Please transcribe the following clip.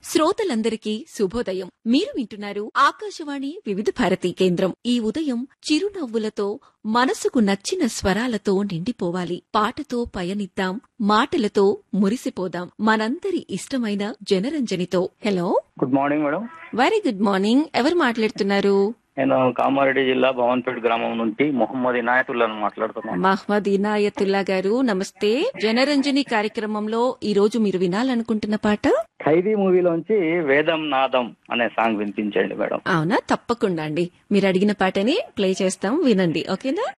శ్రోతలందరికీ శుభోదయం మీరు వింటున్నారు ఆకాశవాణి వివిధ భారతి కేంద్రం ఈ ఉదయం చిరునవ్వులతో మనసుకు నచ్చిన స్వరాలతో నిండిపోవాలి పాటతో పయనిద్దాం మాటలతో మురిసిపోదాం మనందరి ఇష్టమైన జనరంజనితో hello good morning madam very good morning ఎవరు మాట్లాడుతున్నారు నేను కామారెడ్డి జిల్లా భవన్పేట గ్రామం నుండి మొహమ్మద్ ఇనాయతుల్లాను మాట్లాడుతున్నాను మహ్మద్ ఇనాయతుల్లా గారు నమస్తే జనరంజని కార్యక్రమంలో ఈ రోజు మీరు వినాలనుకుంటున్న పాట ఖైదీ మూవీలోంచి వేదం నాదం అనే సాంగ్ వినిపించండి మేడం అవునా తప్పకుండా అండి మీరు అడిగిన పాటని ప్లే చేస్తాం వినండి ఓకేనా